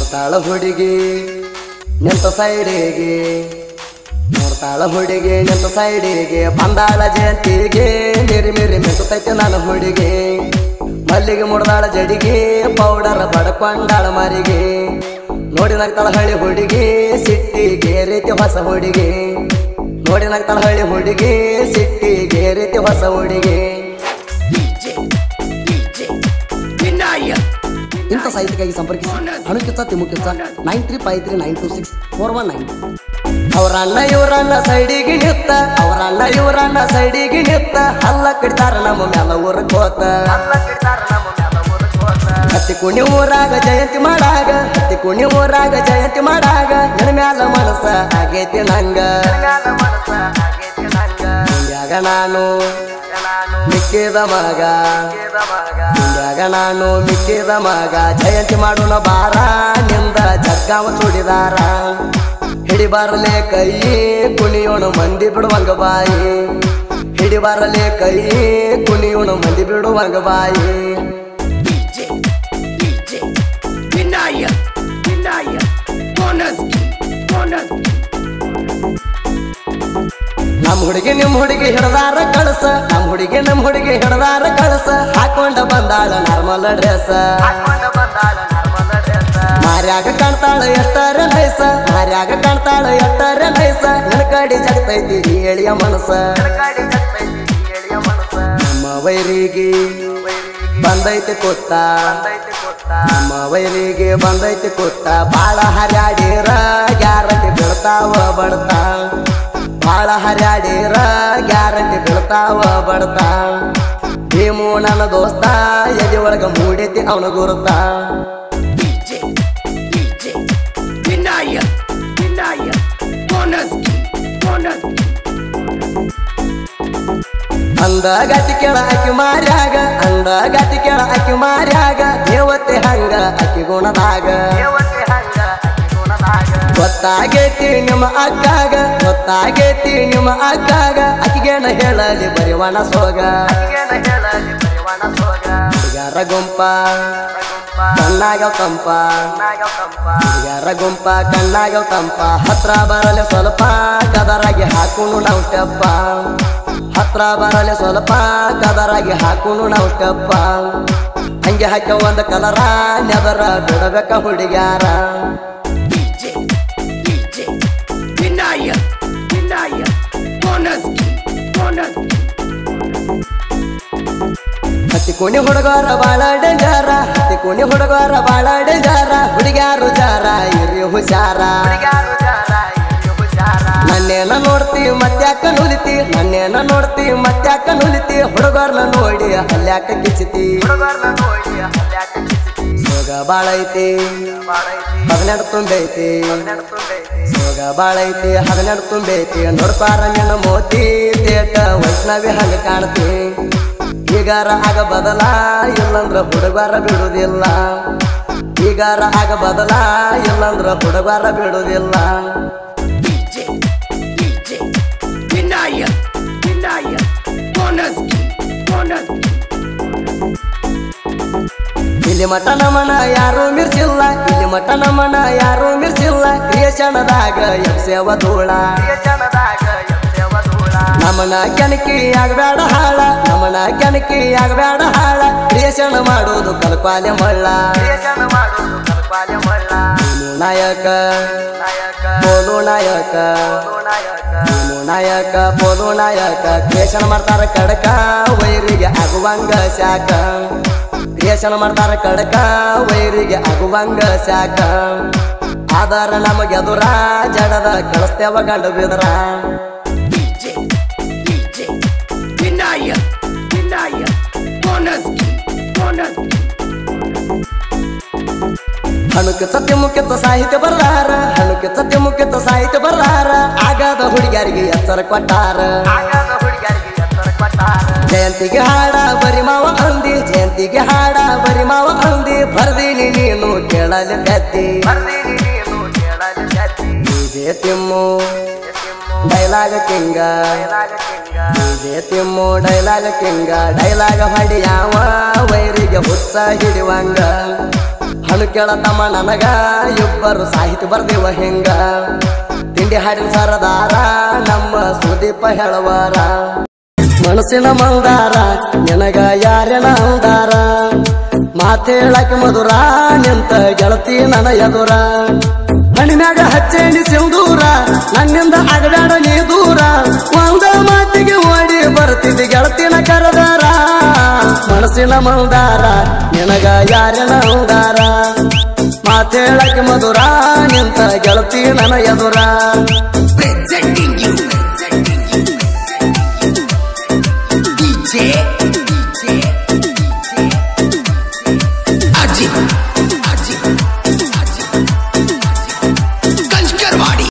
ನೋಡ್ತಾಳ ಹುಡುಗಿ ನಿಂತ ಸೈಡಿಗೆ ನೋಡ್ತಾಳ ಹುಡುಗಿ ನಿಂತ ಸೈಡಿಗೆ ಬಂದಾಳ ಜಯಂತಿಗೆ ಮಿರಿ ಮಿರಿ ಮೆತ್ತೈತೆ ನನ್ನ ಹುಡುಗಿ ಮಲ್ಲಿಗೆ ಮುಡ್ದಾಳ ಜಡಿಗೆ ಪೌಡರ್ ಬಡ್ಕೊಂಡಾಳ ಮರಿಗೆ ನೋಡಿ ನಗ್ತಾಳ ಹಳ್ಳಿ ಹುಡುಗಿ ಸಿಟ್ಟಿಗೆ ರೀತಿ ಹೊಸ ಹುಡುಗಿ ನೋಡಿ ನಗ್ತಾಳ ಹಳ್ಳಿ ಹುಡುಗಿ ಸಿಟ್ಟಿಗೆ ರೀತಿ ಹೊಸ ಹುಡುಗಿ DJ, DJ, Vinayak, ಇಂಥ ಸಾಹಿತ್ಯಕ್ಕಾಗಿ ಸಂಪರ್ಕಿಸಿ ಅಣುಕಿಚ್ಚ ತಿಮ್ಮುಕಿಚ್ಚ nine three five three nine two six four one nine ಅವರಣ್ಣ ಇವರಣ್ಣ ಸೈಡಿಗೆ ನಿತ್ತ ಅವರಣ್ಣ ಇವರಣ್ಣ ಸೈಡಿಗೆ ನಿತ್ತ ಹಲ್ಲ ಕಡಿತಾರ ನಮ್ಮ ಮ್ಯಾಲ ಊರ ಕೋತ ಹತ್ತಿ ಕುಣಿ ಊರಾಗ ಜಯಂತಿ ಮಾಡಾಗ ಹತ್ತಿ ಕುಣಿ ಊರಾಗ ಜಯಂತಿ ಮಾಡಾಗ ನನ್ನ ಮ್ಯಾಲ ಮನಸ್ಸ ಆಗೈತಿ ನಂಗ ಹಿಂಗ್ಯಾಗ ನಾನು ಮಿಕ್ಕಿದ ಮಗ ಹಿಂಗ್ಯಾಗ ನಾನು ಮಿಕ್ಕಿದ ಮಗ ಜಯಂತಿ ಮಾಡೋಣ ಬಾರ ನಿಂದ ಜಗ್ಗಾವ ಚೂಡಿದಾರ ಹಿಡಿಬಾರಲೆ ಕೈ ಕುಣಿಯೋಣ ಮಂದಿ ಬಿಡುವಂಗ ಬಾಯಿ ಹಿಡಿಬಾರಲೆ ಕೈ ಕುಣಿಯೋಣ ಮಂದಿ ಬಿಡುವಂಗ ಬಾಯಿ DJ, DJ, Vinayak, Vinayak, Bonaski, Bonaski, ನಮ್ ಹುಡುಗಿ ನಿಮ್ ಹುಡುಗಿ ಹಿಡ್ದಾರ ಕಳಸ ನಮ್ ಹುಡುಗಿ ನಮ್ ಹುಡುಗಿ ಹಿಡ್ದಾರ ಕಳಸ ಹಾಕೊಂಡ ಬಂದಾಳ ನಾರ್ಮಲ್ ಡ್ರೆಸ್ ಮಾರ್ಯಾಗ ಕಾಣ್ತಾಳ ಎಷ್ಟರ ನೈಸ ಮಾರ್ಯಾಗ ಕಾಣ್ತಾಳ ಎಷ್ಟರ ನೈಸ ನನ್ನ ಕಡೆ ಜಗತೈತಿ ಈ ಎಳಿಯ ಮನಸ್ಸ ನಮ್ಮ ವೈರಿಗೆ ಬಂದೈತಿ ಕೊತ್ತ ನಮ್ಮ ವೈರಿಗೆ ಬಂದೈತಿ ಕೊತ್ತ ಬಾಳ ಹರ್ಯಾಡಿರ ಗ್ಯಾರಂಟಿ ಬೀಳ್ತಾವ ಬಡ್ತಾ ಬಾಳ ಹರ್ಯಾಡಿರ ಗ್ಯಾರಂಟಿ ಬೀಳ್ತಾವ ಬಡ್ತಾ ಭೀಮು ನನ್ನ ದೋಸ್ತ ಎದಿ ಒಳಗ ಮೂಡೈತಿ ಅವನ ಗುರುತ DJ, DJ, Vinayak, Vinayak, Bonaski, Bonaski, ಅಂದ ಗತಿ ಕೆಳ ಅಕ್ಕಿ ಮಾರ್ಯಾಗ ಅಂದ ಗತಿ ಕೆಳ ಅಕ್ಕಿ ಮಾರ್ಯಾಗ ದೇವತೆ ಹಂಗ ಅಕ್ಕಿ ಗುಣದಾಗ ಗೊತ್ತಾಗೈತಿ ನಿಮ್ಮ ಅಕ್ಕಾಗ ಗೊತ್ತಾಗೈತಿ ನಿಮ್ಮ ಅಕ್ಕಾಗ ಅಕ್ಕಿಗೇನ ಹೇಳಲಿ ಬರಿವಣ ಸೋಗ ಹುಡುಗಾರ ಗುಂಪ ಕಣ್ಣಾಗ ತಂಪ ಹುಡುಗಾರ ಗುಂಪ ಕಣ್ಣಾಗ ತಂಪ ಹತ್ರ ಬರಲಿ ಸ್ವಲ್ಪ ಕದರಾಗಿ ಹಾಕೊಂಡು ನಾವು ಸ್ಟೆಪ್ಪ ಹತ್ರ ಬರಲಿ ಸ್ವಲ್ಪ ಕದರಾಗಿ ಹಾಕೊಂಡು ನಾವು ಸ್ಟೆಪ್ಪ ಹಂಗೆ ಹಾಕಿ ಒಂದು ಕಲರ ನೆದರ ಬಿಡಬೇಕ ಹುಡುಗ್ಯಾರ DJ, DJ, Vinayak, Vinayak, Bonaski, Bonaski, ಹತ್ತಿ ಕೋಣಿ ಹುಡುಗರ ಬಾಳ ಡೇಂಜಾರ ಹತ್ತಿ ಕೋಣಿ ಹುಡುಗರ ಬಾಳ ಡೇಂಜಾರ ಹುಡುಗ್ಯಾರು ಜಾರ ಇರಿ ಹುಷಾರ ನನ್ನೇನ ನೋಡ್ತಿ ಮತ್ತ್ಯಾಕ ನುಲಿತಿ ನನ್ನೇನ ನೋಡ್ತಿ ಮತ್ತ್ಯಾಕ ನುಲಿತಿ ಹುಡುಗರ್ನ ನೋಡಿ ಅಲ್ಯಾಕ ಕಿಚ್ಚತಿ ಸೋಗ ಬಾಳ ಐತಿ ಹದಿನೆಂಟು ತುಂಬೈತಿ ಸೋಗ ಬಾಳ ಐತಿ ಹದಿನೆಂಟು ತುಂಬೈತಿ ನೋಡ್ಪಾರ ನಿನ್ನ ಮೋತಿ ತೇಟ ವೈಷ್ಣವಿ ಹಂಗ ಕಾಣ್ತಿ ಈಗಾರ ಆಗ ಬದಲ ಇಲ್ಲಂದ್ರ ಹುಡುಗಾರ ಬಿಡುವುದಿಲ್ಲ ಈಗಾರ ಆಗ ಬದಲ ಇಲ್ಲಂದ್ರ ಹುಡುಗಾರ ಬಿಡುವುದಿಲ್ಲ DJ, DJ, Vinayak, Vinayak, Bonaski, Bonaski, ಇಲ್ಲಿ ಮಠ ನಮನ ಯಾರು ಮಿರ್ಸಿಲ್ಲ ಇಲ್ಲಿ ಮಠ ನಮನ ಯಾರು ಮಿರ್ಸಿಲ್ಲ ಕ್ರಿಯೇಷಣದಾಗ ಎಬ್ಸೇವ ಧೂಳ ನಮನ ಕೆಣಕಿ ಆಗಬೇಡ ಹಾಳ ನಮನ ಕೆಣಕಿ ಆಗಬೇಡ ಹಾಳ ಕ್ರಿಯೇಷಣ ಮಾಡೋದು ಕಲ್ಪಾಲೆ ಮಳ್ಳ ನೀನು ನಾಯಕ ಬೋಲು ನಾಯಕ ನೀನು ನಾಯಕ ಬೋಲು ನಾಯಕ ಕ್ರಿಯೇಷಣ ಮಾಡ್ತಾರ ಕಡಕ ವೈರಿಗೆ ಆಗುವಂಗ ಶಾಕ ಕ್ರಿಯೇಷನ್ ಮಾಡ್ತಾರ ಕಡಕ ವೈರಿಗೆ ಆಗುವಂಗ ಶಾಕ ಆಧಾರ ನಮಗೆ ಎದುರ ಜಡದ ಕಳಿಸ್ತೇವ ಗಂಡು ಬಿದ್ರ DJ, DJ, Vinayak, Vinayak, Bonaski, Bonaski, ಹಣಕ್ಕೆ ಸತ್ಯ ಮುಖ್ಯತ್ವ ಸಾಹಿತ್ಯ ಬರ್ಲಾರ ಹಣಕ್ಕೆ ಸತ್ಯ ಮುಖ್ಯತ್ವ ಸಾಹಿತ್ಯ ಬರ್ಲಾರ ಆಗಾದ ಹುಡುಗಿಯರಿಗೆ ಎತ್ತರ ಕೊಟ್ಟಾರ ಜಯಂತಿಗೆ ಹಾಡ ಬರಿ ಮಾವ ಅಂದಿ ಜಯಂತಿಗೆ ಹಾಡ ಬರಿ ಮಾವ ಅಂದಿ ಬರ್ದೀನಿ ನೀನು ಕೇಳಲಿ ಕತ್ತಿ DJ Timmu dialogue king DJ Timmu dialogue king dialogue ಹೊಡಿಯಾವ ವೈರಿಗೆ ಹುಚ್ಚ ಹಿಡಿವಂಗ ಹಣ್ಣು ಕೇಳತಮ್ಮ ನನಗ ಇಬ್ಬರು ಸಾಹಿತ್ಯ ಬರ್ದೇವ ಹೆಂಗ ತಿಂಡಿ ಹಾಡಿನ ಸರದಾರ ನಮ್ಮ ಸುದೀಪ ಹೇಳವಾರ ಮನಸ್ಸಿನ ಮಂದಾರ ನಿನಗ ಯಾರೆನ ಅಂದಾರ ಮಾತೇಳಕ್ಕೆ ಮಧುರ ನಿಂತ ಗೆಳತಿ ನನ್ನ ಎದುರ ಹಣಿಮ್ಯಾಗ ಹಚ್ಚೇಣಿ ಸಿಂಧೂರ ನನ್ನಿಂದ ಆಗಬೇಡ ನೀ ದೂರ ಒಂದ ಮಾತಿಗೆ ಓಡಿ ಬರ್ತಿದ್ದಿ ಗೆಳತಿನ ಕರೆದಾರ ಮನಸ್ಸಿನ ಮಂದಾರ ನಿನಗ ಯಾರೆನ ಅಂದಾರ ಮಾತೇಳಕ್ಕೆ ಮಧುರ ನಿಂತ ಗೆಳತಿ ನನ್ನ ಎದುರ